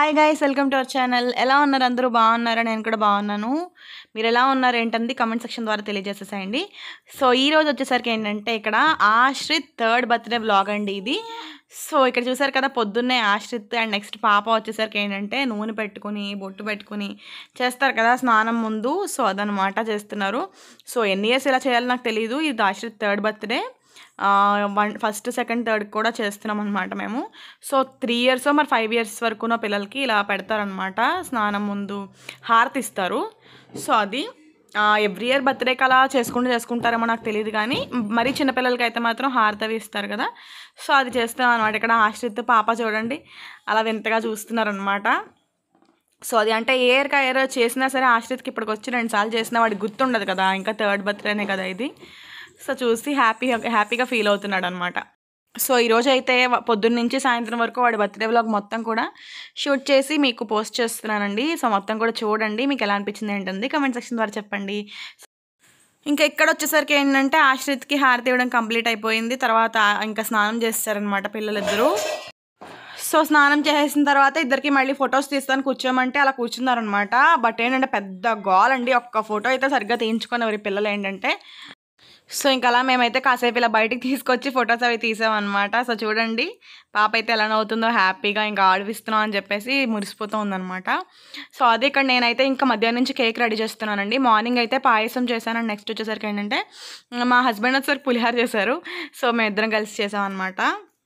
hi guys welcome to our channel ఎలా ఉన్నారు అందరూ బాగున్నారా నేను కూడా బాగున్నాను మీరు ఎలా ఉన్నారు ఏంటంది కమెంట్ సెక్షన్ ద్వారా తెలియజేసేసేయండి సో ఈ రోజు వచ్చేసరికి ఏంటంటే ఇక్కడ ఆశ్రిత్ థర్డ్ బర్త్డే బ్లాగ్ అండి ఇది సో ఇక్కడ చూసారు కదా పొద్దున్నే ఆశ్రిత్ అండ్ నెక్స్ట్ పాప వచ్చేసరికి ఏంటంటే నూనె పెట్టుకుని బొట్టు పెట్టుకుని చేస్తారు కదా స్నానం ముందు సో అదనమాట చేస్తున్నారు సో ఎన్ని ఇయర్స్ ఇలా చేయాలో నాకు తెలియదు ఇది Ashrith third birthday one first second third కూడా చేస్తున్నాం అనమాట మేము సో త్రీ ఇయర్స్ మరి ఫైవ్ ఇయర్స్ వరకు ఉన్న పిల్లలకి ఇలా పెడతారనమాట స్నానం ముందు హారతి ఇస్తారు సో అది ఎవ్రీ ఇయర్ బర్త్డేకి అలా చేసుకుంటూ చేసుకుంటారేమో నాకు తెలియదు కానీ మరీ చిన్నపిల్లలకి అయితే మాత్రం హారతి అవి ఇస్తారు కదా సో అది చేస్తాం అనమాట ఇక్కడ ఆశ్రిత్ పాప చూడండి అలా వింతగా చూస్తున్నారనమాట సో అది అంటే ఏ ఇయర్కి ఇయర్ చేసినా సరే ఆశ్రిత్కి ఇప్పటికి వచ్చి రెండు సార్లు చేసినా వాడికి గుర్తుండదు కదా ఇంకా థర్డ్ బర్త్డేనే కదా ఇది సో చూసి హ్యాపీ హ్యాపీగా ఫీల్ అవుతున్నాడు అనమాట సో ఈరోజు అయితే వ- పొద్దున్న నుంచి సాయంత్రం వరకు వాడి బర్త్డే వ్లాగ్ మొత్తం కూడా షూట్ చేసి మీకు పోస్ట్ చేస్తున్నానండి సో మొత్తం కూడా చూడండి మీకు ఎలా అనిపించింది ఏంటంది కమెంట్ సెక్షన్ ద్వారా చెప్పండి ఇంకా ఇక్కడ వచ్చేసరికి ఏంటంటే ఆశ్రిత్కి హారతి ఇవ్వడం కంప్లీట్ అయిపోయింది తర్వాత ఇంకా స్నానం చేస్తారనమాట పిల్లలిద్దరూ సో స్నానం చేసేసిన తర్వాత ఇద్దరికి మళ్ళీ ఫొటోస్ తీస్తాను కూర్చోమంటే అలా కూర్చున్నారనమాట బట్ ఏంటంటే పెద్ద గోల్ అండి ఒక్క ఫోటో అయితే సరిగ్గా తీయించుకునేవారు ఈ పిల్లలు ఏంటంటే సో ఇంకా అలా మేమైతే కాసేపు ఇలా బయటికి తీసుకొచ్చి ఫొటోస్ అవి తీసామన్నమాట సో చూడండి పాప అయితే ఎలా నవ్వుతుందో హ్యాపీగా ఇంకా ఆడిపిస్తున్నాం అని చెప్పేసి మురిసిపోతూ ఉందన్నమాట సో అదే ఇక్కడ నేనైతే ఇంకా మధ్యాహ్నం నుంచి కేక్ రెడీ చేస్తున్నానండి మార్నింగ్ అయితే పాయసం చేశాను అండ్ నెక్స్ట్ వచ్చేసరికి ఏంటంటే మా హస్బెండ్ వచ్చేసరికి పులిహార చేశారు సో మేము ఇద్దరం కలిసి చేసామన్నమాట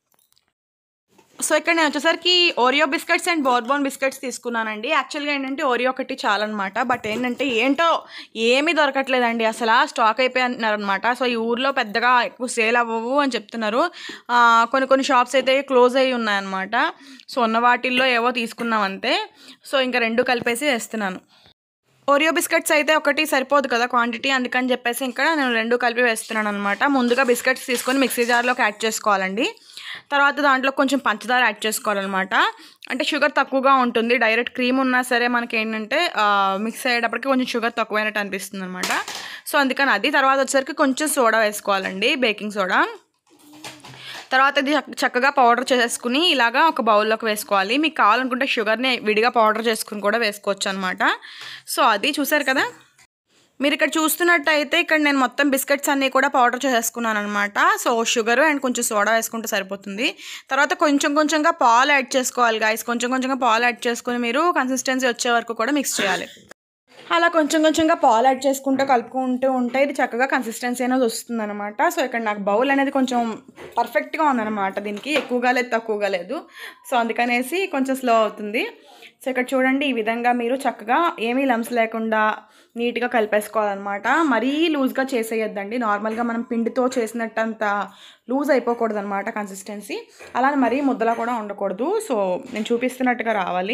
సో ఇక్కడ నేను వచ్చేసరికి Oreo biscuits and Bourbon biscuits తీసుకున్నానండి యాక్చువల్గా ఏంటంటే ఓరియో ఒకటి చాలన్నమాట బట్ ఏంటంటే ఏంటో ఏమీ దొరకట్లేదండి అసలు స్టాక్ అయిపోయి అంటున్నారనమాట సో ఈ ఊర్లో పెద్దగా ఎక్కువ సేల్ అవ్వవు అని చెప్తున్నారు ఆ, కొన్ని కొన్ని షాప్స్ అయితే క్లోజ్ అయ్యి ఉన్నాయన్నమాట సో ఉన్న వాటిల్లో ఏవో తీసుకున్నాం అంతే సో ఇంకా రెండు కలిపేసి వేస్తున్నాను ఓరియో బిస్కెట్స్ అయితే ఒకటి సరిపోదు కదా క్వాంటిటీ అందుకని చెప్పేసి ఇక్కడ నేను రెండు కలిపి వేస్తున్నాను అనమాట ముందుగా బిస్కెట్స్ తీసుకొని మిక్సీ జార్లోకి యాడ్ చేసుకోవాలండి తర్వాత దాంట్లో కొంచెం పంచదార యాడ్ చేసుకోవాలన్నమాట అంటే షుగర్ తక్కువగా ఉంటుంది డైరెక్ట్ క్రీమ్ ఉన్నా సరే మనకి ఏంటంటే మిక్స్ అయ్యేటప్పటికి కొంచెం షుగర్ తక్కువైనట్టు అనిపిస్తుంది అనమాట సో అందుకని అది తర్వాత వచ్చేసరికి కొంచెం సోడా వేసుకోవాలండి బేకింగ్ సోడా తర్వాత ఇది చక్- చక్కగా పౌడర్ చేసేసుకుని ఇలాగా ఒక బౌల్లోకి వేసుకోవాలి మీకు కావాలనుకుంటే షుగర్ని విడిగా పౌడర్ చేసుకుని కూడా వేసుకోవచ్చు అనమాట సో అది చూసారు కదా మీరు ఇక్కడ చూస్తున్నట్టయితే ఇక్కడ నేను మొత్తం బిస్కెట్స్ అన్నీ కూడా పౌడర్ చేసేసుకున్నాను అనమాట సో షుగర్ అండ్ కొంచెం సోడా వేసుకుంటే సరిపోతుంది తర్వాత కొంచెం కొంచెంగా పాలు యాడ్ చేసుకోవాలి గాయస్ కొంచెం కొంచెంగా పాలు యాడ్ చేసుకుని మీరు కన్సిస్టెన్సీ వచ్చే వరకు కూడా మిక్స్ చేయాలి అలా కొంచెం కొంచెంగా పాలు యాడ్ చేసుకుంటూ కలుపుకుంటూ ఉంటే ఇది చక్కగా కన్సిస్టెన్సీ అనేది వస్తుంది అనమాట సో ఇక్కడ నాకు బౌల్ అనేది కొంచెం పర్ఫెక్ట్గా ఉందన్నమాట దీనికి ఎక్కువగా లేదు తక్కువగా లేదు సో అందుకనేసి కొంచెం స్లో అవుతుంది సో ఇక్కడ చూడండి ఈ విధంగా మీరు చక్కగా ఏమీ లమ్స్ లేకుండా నీట్గా కలిపేసుకోవాలన్నమాట మరీ లూజ్గా చేసేయొద్దండి నార్మల్గా మనం పిండితో చేసినట్టంత లూజ్ అయిపోకూడదు అనమాట కన్సిస్టెన్సీ అలానే మరీ ముద్దలా కూడా ఉండకూడదు సో నేను చూపిస్తున్నట్టుగా రావాలి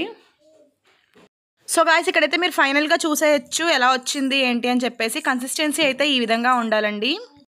సో గాయస్ ఇక్కడైతే మీరు ఫైనల్గా చూసేయచ్చు ఎలా వచ్చింది ఏంటి అని చెప్పేసి కన్సిస్టెన్సీ అయితే ఈ విధంగా ఉండాలండి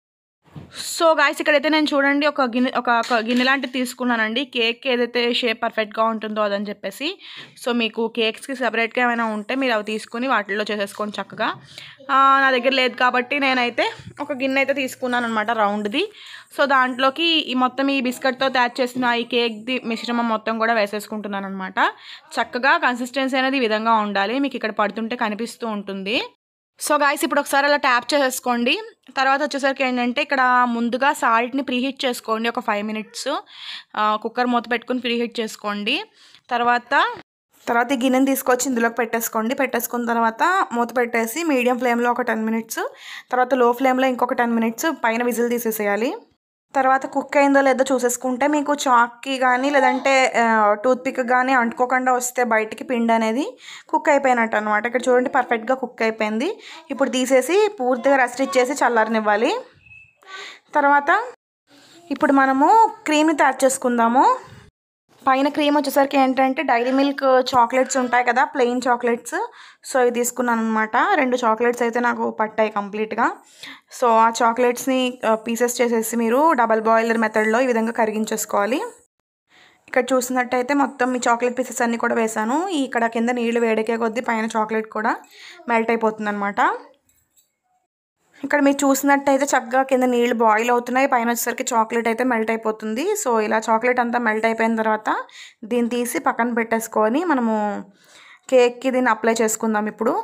సో గాయస్ ఇక్కడైతే నేను చూడండి ఒక గిన్నె ఒక ఒక గిన్నె లాంటిది తీసుకున్నానండి కేక్ ఏదైతే షేప్ పర్ఫెక్ట్గా ఉంటుందో అదని చెప్పేసి సో మీకు కేక్స్కి సపరేట్గా ఏమైనా ఉంటే మీరు అవి తీసుకుని వాటిల్లో చేసేసుకోండి చక్కగా ఆ, నా దగ్గర లేదు కాబట్టి నేనైతే ఒక గిన్నె అయితే తీసుకున్నాను అనమాట రౌండ్ది సో దాంట్లోకి ఈ మొత్తం ఈ బిస్కెట్తో తయారు చేసిన ఈ కేక్ది మిశ్రమం మొత్తం కూడా వేసేసుకుంటున్నాను అనమాట చక్కగా కన్సిస్టెన్సీ అనేది ఈ విధంగా ఉండాలి మీకు ఇక్కడ పడుతుంటే కనిపిస్తూ ఉంటుంది సో గాయస్ ఇప్పుడు ఒకసారి అలా ట్యాప్ చేసేసుకోండి తర్వాత వచ్చేసరికి ఏంటంటే ఇక్కడ ముందుగా సాల్ట్ని ప్రీహీట్ చేసుకోండి ఒక ఫైవ్ మినిట్స్ కుక్కర్ మూత పెట్టుకుని ప్రీహీట్ చేసుకోండి తర్వాత తర్వాత ఈ గిన్నెని తీసుకొచ్చి ఇందులోకి పెట్టేసుకోండి పెట్టేసుకున్న తర్వాత మూత పెట్టేసి మీడియం ఫ్లేమ్లో ఒక టెన్ మినిట్స్ తర్వాత లో ఫ్లేమ్లో ఇంకొక టెన్ మినిట్స్ పైన విజిల్ తీసేసేయాలి తర్వాత కుక్ అయిందో లేదో చూసేసుకుంటే మీకు చాక్కి కానీ లేదంటే టూత్ పిక్ కానీ అంటుకోకుండా వస్తే బయటికి పిండి అనేది కుక్ అయిపోయినట్టు అనమాట ఇక్కడ చూడండి పర్ఫెక్ట్గా కుక్ అయిపోయింది ఇప్పుడు తీసేసి పూర్తిగా రెస్ట్ ఇచ్చేసి చల్లారనివ్వాలి తర్వాత ఇప్పుడు మనము క్రీమ్ని తయారు చేసుకుందాము పైన క్రీమ్ వచ్చేసరికి ఏంటంటే డైరీ మిల్క్ చాక్లెట్స్ ఉంటాయి కదా ప్లెయిన్ చాక్లెట్స్ సో ఇవి తీసుకున్నాను అనమాట రెండు చాక్లెట్స్ అయితే నాకు పట్టాయి కంప్లీట్గా సో ఆ చాక్లెట్స్ని పీసెస్ చేసేసి మీరు డబల్ బాయిలర్ మెథడ్లో ఈ విధంగా కరిగించేసుకోవాలి ఇక్కడ చూసినట్టయితే మొత్తం ఈ చాక్లెట్ పీసెస్ అన్నీ కూడా వేసాను ఈ ఇక్కడ కింద నీళ్లు వేడికే కొద్దీ పైన చాక్లెట్ కూడా మెల్ట్ అయిపోతుంది అనమాట ఇక్కడ మీరు చూసినట్టయితే చక్కగా కింద నీళ్ళు బాయిల్ అవుతున్నాయి పైన వచ్చేసరికి చాక్లెట్ అయితే మెల్ట్ అయిపోతుంది సో ఇలా చాక్లెట్ అంతా మెల్ట్ అయిపోయిన తర్వాత దీన్ని తీసి పక్కన పెట్టేసుకొని మనము కేక్కి దీన్ని అప్లై చేసుకుందాం ఇప్పుడు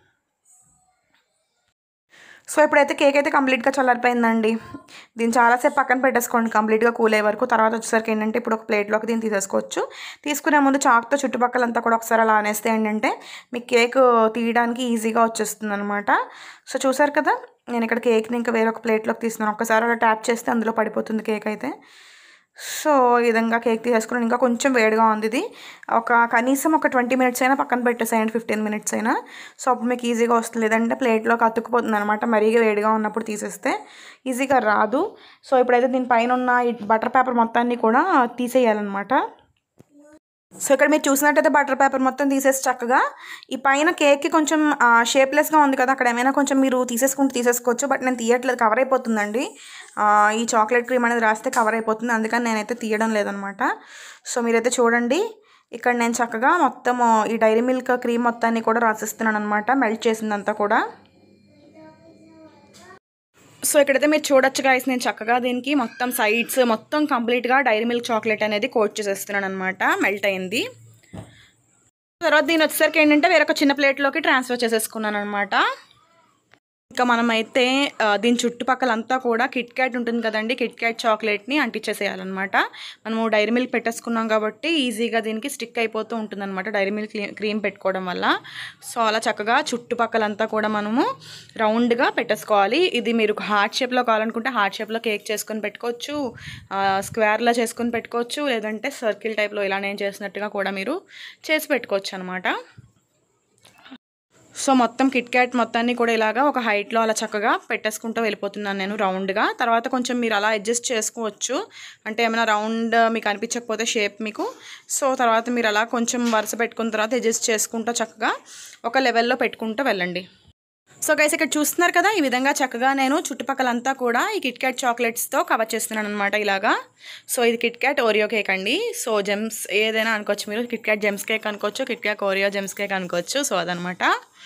సో ఇప్పుడైతే కేక్ అయితే కంప్లీట్గా చల్లారిపోయిందండి దీన్ని చాలాసేపు పక్కన పెట్టేసుకోండి కంప్లీట్గా కూల్ అయ్యే వరకు తర్వాత వచ్చేసరికి ఏంటంటే ఇప్పుడు ఒక ప్లేట్లోకి దీన్ని తీసేసుకోవచ్చు తీసుకునే ముందు చాక్తో చుట్టుపక్కలంతా కూడా ఒకసారి అలా అనేస్తే ఏంటంటే మీకు కేక్ తీయడానికి ఈజీగా వచ్చేస్తుంది అనమాట సో చూసారు కదా నేను ఇక్కడ కేక్ని ఇంకా వేరొక ప్లేట్లోకి తీస్తున్నాను ఒకసారి అలా ట్యాప్ చేస్తే అందులో పడిపోతుంది కేక్ అయితే సో ఈ విధంగా కేక్ తీసేసుకుని ఇంకా కొంచెం వేడిగా ఉంది ఇది ఒక కనీసం ఒక ట్వంటీ మినిట్స్ అయినా పక్కన పెట్టేసేయండి ఫిఫ్టీన్ మినిట్స్ అయినా సో అప్పుడు మీకు ఈజీగా వస్తుంది లేదంటే ప్లేట్లోకి అతుక్కుపోతుంది అనమాట మరీగా వేడిగా ఉన్నప్పుడు తీసేస్తే ఈజీగా రాదు సో ఇప్పుడైతే దీనిపైన ఉన్న ఈ బటర్ పేపర్ మొత్తాన్ని కూడా తీసేయాలన్నమాట సో ఇక్కడ మీరు చూసినట్టయితే బటర్ పేపర్ మొత్తం తీసేసి చక్కగా ఈ పైన కేక్కి కొంచెం షేప్లెస్గా ఉంది కదా అక్కడ ఏమైనా కొంచెం మీరు తీసేసుకుంటూ తీసేసుకోవచ్చు బట్ నేను తీయట్లేదు కవర్ అయిపోతుందండి ఆ, ఈ చాక్లెట్ క్రీమ్ అనేది రాస్తే కవర్ అయిపోతుంది అందుకని నేనైతే తీయడం లేదనమాట సో మీరైతే చూడండి ఇక్కడ నేను చక్కగా మొత్తం ఈ డైరీ మిల్క్ క్రీమ్ మొత్తాన్ని కూడా రాసిస్తున్నాను అనమాట మెల్ట్ చేసిందంతా కూడా సో ఇక్కడైతే మీరు చూడొచ్చు గాయస్ నేను చక్కగా దీనికి మొత్తం సైడ్స్ మొత్తం కంప్లీట్గా డైరీ మిల్క్ చాక్లెట్ అనేది కోట్ చేసేస్తున్నాను అనమాట మెల్ట్ అయింది తర్వాత దీని వచ్చేసరికి ఏంటంటే వేరొక చిన్న ప్లేట్లోకి ట్రాన్స్ఫర్ చేసేసుకున్నాను అనమాట ఇంకా మనమైతే ఆ, దీని చుట్టుపక్కల అంతా కూడా కిట్ క్యాట్ ఉంటుంది కదండి కిట్ క్యాట్ చాక్లెట్ని అంటించేసేయాలన్నమాట మనము డైరీ మిల్క్ పెట్టేసుకున్నాం కాబట్టి ఈజీగా దీనికి స్టిక్ అయిపోతూ ఉంటుంది అనమాట డైరీ మిల్క్ క్రీమ్ పెట్టుకోవడం వల్ల సో అలా చక్కగా చుట్టుపక్కలంతా కూడా మనము రౌండ్గా పెట్టేసుకోవాలి ఇది మీరు హార్ట్ షేప్లో కావాలనుకుంటే హార్ట్ షేప్లో కేక్ చేసుకొని పెట్టుకోవచ్చు స్క్వేర్లో చేసుకొని పెట్టుకోవచ్చు లేదంటే సర్కిల్ టైప్లో ఇలా నేను చేసినట్టుగా కూడా మీరు చేసి పెట్టుకోవచ్చు అనమాట సో మొత్తం కిట్ క్యాట్ మొత్తాన్ని కూడా ఇలాగా ఒక హైట్లో అలా చక్కగా పెట్టేసుకుంటూ వెళ్ళిపోతున్నాను నేను రౌండ్గా తర్వాత కొంచెం మీరు అలా అడ్జస్ట్ చేసుకోవచ్చు అంటే ఏమైనా రౌండ్ మీకు అనిపించకపోతే షేప్ మీకు సో తర్వాత మీరు అలా కొంచెం వరుస పెట్టుకున్న తర్వాత అడ్జస్ట్ చేసుకుంటూ చక్కగా ఒక లెవెల్లో పెట్టుకుంటూ వెళ్ళండి సో గైస్ ఇక్కడ చూస్తున్నారు కదా ఈ విధంగా చక్కగా నేను చుట్టుపక్కలంతా కూడా ఈ కిట్ క్యాట్ చాక్లెట్స్తో కవర్ చేస్తున్నాను అనమాట ఇలాగా సో ఇది కిట్ క్యాట్ ఓరియో కేక్ అండి సో జెమ్స్ ఏదైనా అనుకోవచ్చు మీరు కిట్ క్యాట్ జెమ్స్ కేక్ అనుకోవచ్చు Kit Kat Oreo Gems cake అనుకోవచ్చు సో అదనమాట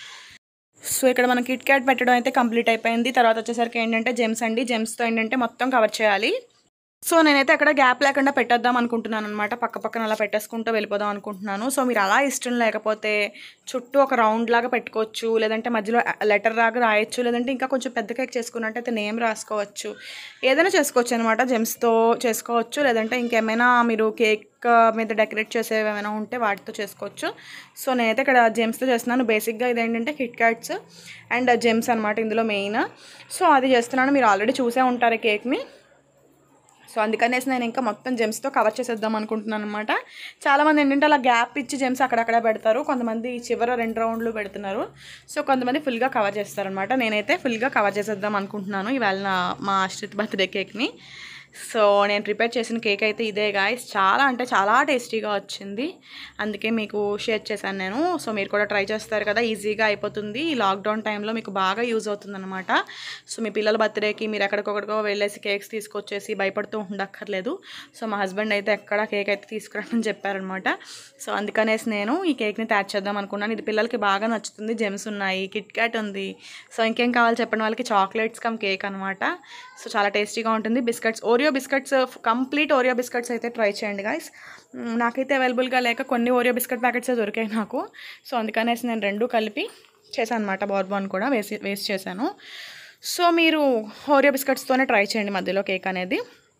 సో ఇక్కడ మనం కిట్ క్యాట్ పెట్టడం అయితే కంప్లీట్ అయిపోయింది తర్వాత వచ్చేసరికి ఏంటంటే జెమ్స్ అండి జెమ్స్తో ఏంటంటే మొత్తం కవర్ చేయాలి సో నేనైతే అక్కడ గ్యాప్ లేకుండా పెట్టేద్దాం అనుకుంటున్నాను అనమాట పక్క పక్కన అలా పెట్టేసుకుంటూ వెళ్ళిపోదాం అనుకుంటున్నాను సో మీరు అలా ఇష్టం లేకపోతే చుట్టూ ఒక రౌండ్ లాగా పెట్టుకోవచ్చు లేదంటే మధ్యలో లెటర్ లాగా రాయొచ్చు లేదంటే ఇంకా కొంచెం పెద్ద కేక్ చేసుకున్నట్టయితే నేమ్ రాసుకోవచ్చు ఏదైనా చేసుకోవచ్చు అనమాట జెమ్స్తో చేసుకోవచ్చు లేదంటే ఇంకేమైనా మీరు కేక్ మీద డెకరేట్ చేసేవి ఏమైనా ఉంటే వాటితో చేసుకోవచ్చు సో నేనైతే ఇక్కడ జెమ్స్తో చేస్తున్నాను బేసిక్గా ఇది ఏంటంటే కిట్ క్యాట్స్ అండ్ జెమ్స్ అనమాట ఇందులో మెయిన్ సో అది చేస్తున్నాను మీరు ఆల్రెడీ చూసే ఉంటారు ఈ కేక్ని సో అందుకనేసి నేను ఇంకా మొత్తం జెమ్స్తో కవర్ చేసేద్దాం అనుకుంటున్నాను అనమాట చాలామంది ఏంటంటే అలా గ్యాప్ ఇచ్చి జెమ్స్ అక్కడక్కడ పెడతారు కొంతమంది చివర రెండు రౌండ్లు పెడుతున్నారు సో కొంతమంది ఫుల్గా కవర్ చేస్తారనమాట నేనైతే ఫుల్గా కవర్ చేసేద్దాం అనుకుంటున్నాను ఇవాళ నా మా ఆశ్రిత్ బర్త్డే కేక్ని సో నేను ప్రిపేర్ చేసిన కేక్ అయితే ఇదే గాయస్ చాలా అంటే చాలా టేస్టీగా వచ్చింది అందుకే మీకు షేర్ చేశాను నేను సో మీరు కూడా ట్రై చేస్తారు కదా ఈజీగా అయిపోతుంది ఈ లాక్డౌన్ టైంలో మీకు బాగా యూజ్ అవుతుంది అనమాట సో మీ పిల్లల బర్త్డేకి మీరు ఎక్కడికొక్కడికో వెళ్ళేసి కేక్స్ తీసుకొచ్చేసి భయపడుతూ ఉండక్కర్లేదు సో మా హస్బెండ్ అయితే ఎక్కడ కేక్ అయితే తీసుకురామని చెప్పారనమాట సో అందుకనేసి నేను ఈ కేక్ని తయారు చేద్దాం అనుకున్నాను ఇది పిల్లలకి బాగా నచ్చుతుంది జెమ్స్ ఉన్నాయి కిట్ క్యాట్ ఉంది సో ఇంకేం కావాలి చెప్పండి వాళ్ళకి చాక్లెట్స్ కమ్ కేక్ అనమాట సో చాలా టేస్టీగా ఉంటుంది biscuits Oreo biscuits complete Oreo biscuits అయితే ట్రై చేయండి గాయస్ నాకైతే అవైలబుల్గా లేక కొన్ని ఓరియో బిస్కెట్ ప్యాకెట్స్ దొరికాయి నాకు సో అందుకనేసి నేను రెండు కలిపి చేశాను అనమాట బార్బాన్ కూడా వేసి వేస్ట్ చేశాను సో మీరు ఓరియో బిస్కెట్స్తోనే ట్రై చేయండి మధ్యలో కేక్ అనేది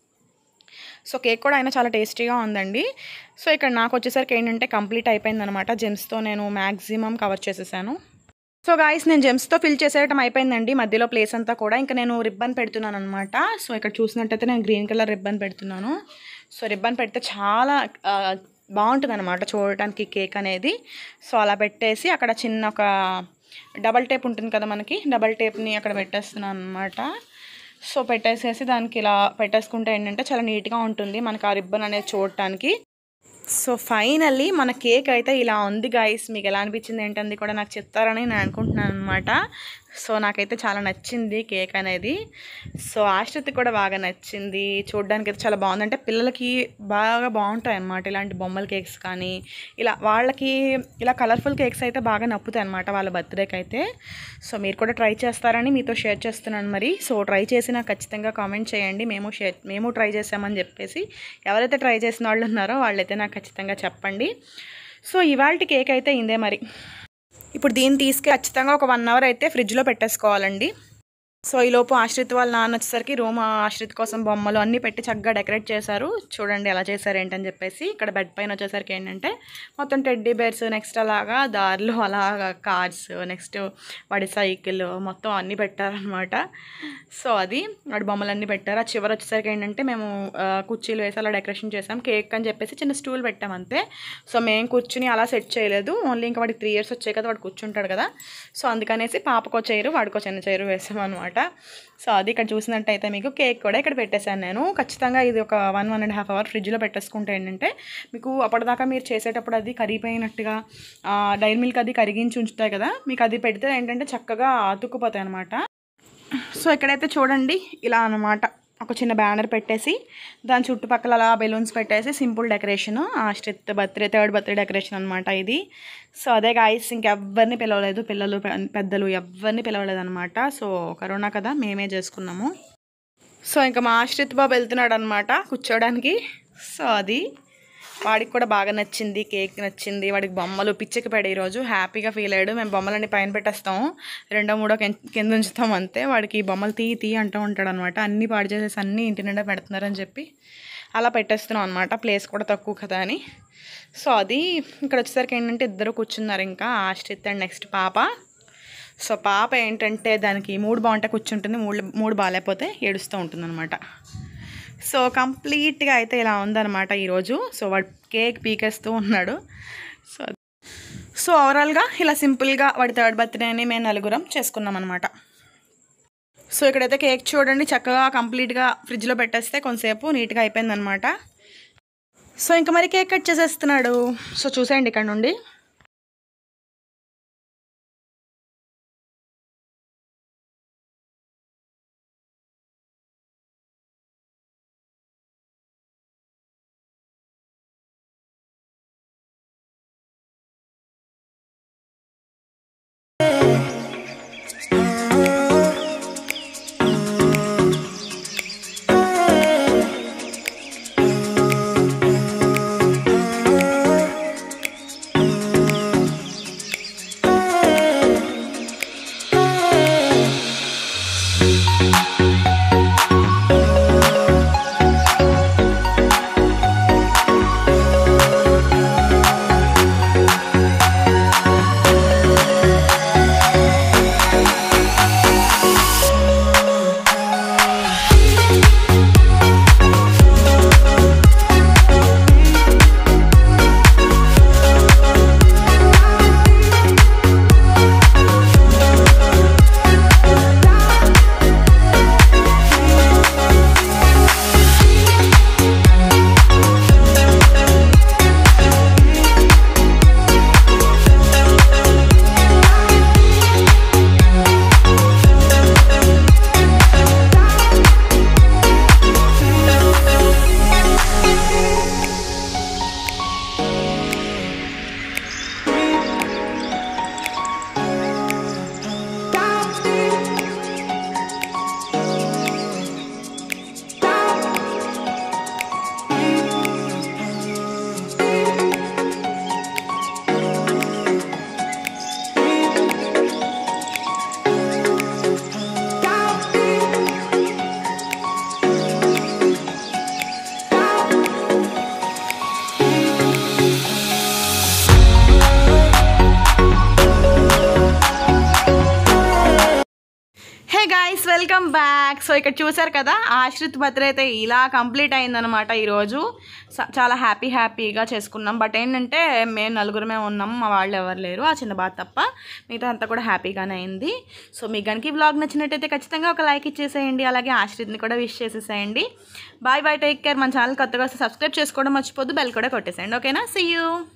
సో కేక్ కూడా అయినా చాలా టేస్టీగా ఉందండి సో ఇక్కడ నాకు వచ్చేసరికి ఏంటంటే కంప్లీట్ అయిపోయిందనమాట జెమ్స్తో నేను మ్యాక్సిమం కవర్ చేసేసాను సో గాయస్ నేను జెమ్స్తో ఫిల్ చేసేయటం అయిపోయిందండి మధ్యలో ప్లేస్ అంతా కూడా ఇంకా నేను రిబ్బన్ పెడుతున్నాను అనమాట సో ఇక్కడ చూసినట్టయితే నేను గ్రీన్ కలర్ రిబ్బన్ పెడుతున్నాను సో రిబ్బన్ పెడితే చాలా బాగుంటుంది అనమాట చూడటానికి కేక్ అనేది సో అలా పెట్టేసి అక్కడ చిన్న ఒక డబల్ టేప్ ఉంటుంది కదా మనకి డబల్ టేప్ని అక్కడ పెట్టేస్తున్నాను అనమాట సో పెట్టేసేసి దానికి ఇలా పెట్టేసుకుంటే ఏంటంటే చాలా నీట్గా ఉంటుంది మనకి ఆ రిబ్బన్ అనేది చూడటానికి సో ఫైనల్లీ మన కేక్ అయితే ఇలా ఉంది గైస్ మీకు ఎలా అనిపించింది ఏంటంది కూడా నాకు చెప్తారని నేను అనుకుంటున్నాను అనమాట సో నాకైతే చాలా నచ్చింది కేక్ అనేది సో ఆశ్రిత్ కూడా బాగా నచ్చింది చూడడానికి అయితే చాలా బాగుంది అంటే పిల్లలకి బాగా బాగుంటాయి అన్నమాట ఇలాంటి బొమ్మల కేక్స్ కానీ ఇలా వాళ్ళకి ఇలా కలర్ఫుల్ కేక్స్ అయితే బాగా నప్పుతాయి అన్నమాట వాళ్ళ బర్త్డేకి అయితే సో మీరు కూడా ట్రై చేస్తారని మీతో షేర్ చేస్తున్నాను మరి సో ట్రై చేసి నాకు ఖచ్చితంగా కామెంట్ చేయండి మేము షేర్ మేము ట్రై చేసామని చెప్పేసి ఎవరైతే ట్రై చేసిన వాళ్ళు ఉన్నారో వాళ్ళైతే నాకు ఖచ్చితంగా చెప్పండి సో ఇవాళ కేక్ అయితే ఇందే మరి ఇప్పుడు దీన్ని తీసుకు ఖచ్చితంగా ఒక వన్ అవర్ అయితే ఫ్రిడ్జ్లో పెట్టేసుకోవాలండి సో ఈలోపు ఆశ్రిత్ వాళ్ళ నాన్న వచ్చేసరికి రూమ్ ఆశ్రిత్ కోసం బొమ్మలు అన్నీ పెట్టి చక్కగా డెకరేట్ చేశారు చూడండి ఎలా చేశారు ఏంటని చెప్పేసి ఇక్కడ బెడ్ పైన వచ్చేసరికి ఏంటంటే మొత్తం టెడ్డీ బేర్స్ నెక్స్ట్ అలాగా దారిలో అలాగా కార్స్ నెక్స్ట్ వాడి సైకిల్ మొత్తం అన్నీ పెట్టారనమాట సో అది వాడి బొమ్మలన్నీ పెట్టారు ఆ చివరి వచ్చేసరికి ఏంటంటే మేము ఆ, కుర్చీలు వేసి అలా డెకరేషన్ చేసాం కేక్ అని చెప్పేసి చిన్న స్టూల్ పెట్టాం అంతే సో మేము కూర్చుని అలా సెట్ చేయలేదు ఓన్లీ ఇంకా వాడికి త్రీ ఇయర్స్ వచ్చాయి కదా వాడు కూర్చుంటాడు కదా సో అందుకనేసి పాపకో చైరు వాడికో చిన్న చైరు వేసాం అనమాట సో అది ఇక్కడ చూసినట్టయితే మీకు కేక్ కూడా ఇక్కడ పెట్టేశాను నేను ఖచ్చితంగా ఇది ఒక one one and half hour ఫ్రిడ్జ్లో పెట్టేసుకుంటే ఏంటంటే మీకు అప్పటిదాకా మీరు చేసేటప్పుడు అది కరిగిపోయినట్టుగా డైరీ మిల్క్ అది కరిగించి ఉంచుతాయి కదా మీకు అది పెడితే ఏంటంటే చక్కగా అతుక్కుపోతాయి అనమాట సో ఇక్కడైతే చూడండి ఇలా అన్నమాట ఒక చిన్న బ్యానర్ పెట్టేసి దాని చుట్టుపక్కల అలా బెలూన్స్ పెట్టేసి simple decoration Ashrith birthday third birthday decoration అనమాట ఇది సో అదే గాయస్ ఇంకెవ్వరిని పిలవలేదు పిల్లలు పె- పెద్దలు ఎవరిని పిలవలేదు అనమాట సో కరోనా కదా మేమే చేసుకున్నాము సో ఇంకా మా ఆశ్రిత్ బాబు వెళ్తున్నాడు అనమాట కూర్చోడానికి సో అది వాడికి కూడా బాగా నచ్చింది కేక్ నచ్చింది వాడికి బొమ్మలు పిచ్చికి పడి ఈరోజు హ్యాపీగా ఫీల్ అయ్యాడు మేము బొమ్మలన్నీ పైన పెట్టేస్తాము రెండో మూడో కిం- కింద ఉంచుతాం అంతే వాడికి ఈ బొమ్మలు తీ తీ అంటూ ఉంటాడు అనమాట అన్నీ పాడు చేసేసి అన్నీ ఇంటి నిండా పెడుతున్నారని చెప్పి అలా పెట్టేస్తున్నాం అనమాట ప్లేస్ కూడా తక్కువ కదా అని సో అది ఇక్కడ వచ్చేసరికి ఏంటంటే ఇద్దరు కూర్చున్నారు ఇంకా ఆశ్రిత్ అండ్ నెక్స్ట్ పాప సో పాప ఏంటంటే దానికి మూడు బాగుంటే కూర్చుంటుంది మూడు మూడు బాగాలేకపోతే ఏడుస్తూ ఉంటుంది అనమాట సో కంప్లీట్గా అయితే ఇలా ఉందన్నమాట ఈరోజు సో వాడు కేక్ పీకేస్తూ ఉన్నాడు సో సో ఓవరాల్గా ఇలా సింపుల్గా వాడి థర్డ్ బర్త్డే అని మేము నలుగురం చేసుకున్నాం అనమాట సో ఇక్కడైతే కేక్ చూడండి చక్కగా కంప్లీట్గా ఫ్రిడ్జ్లో పెట్టేస్తే కొంతసేపు నీట్గా అయిపోయిందనమాట సో ఇంకా మరి కేక్ కట్ చేసేస్తున్నాడు సో చూసేయండి ఇక్కడ నుండి hey guys welcome back so ఇక్కడ చూసారు కదా ఆశ్రిత్ బర్త్డే అయితే ఇలా కంప్లీట్ అయిందనమాట ఈరోజు స- చాలా హ్యాపీ హ్యాపీగా చేసుకున్నాం బట్ ఏంటంటే మేము నలుగురమే ఉన్నాం మా వాళ్ళు ఎవరు లేరు ఆ చిన్న బాధ తప్ప మిగతా అంతా కూడా హ్యాపీగానే అయింది సో మీకు కనుక ఈ వ్లాగ్ నచ్చినట్టయితే ఖచ్చితంగా ఒక లైక్ ఇచ్చేసేయండి అలాగే ఆశ్రిత్ని కూడా విష్ చేసేసేయండి బాయ్ బాయ్ టేక్ కేర్ మన ఛానల్ కొత్తగా వస్తే సబ్స్క్రైబ్ చేసుకోవడం మర్చిపోద్దు బెల్ కూడా కొట్టేసేయండి ఓకేనా సీ యూ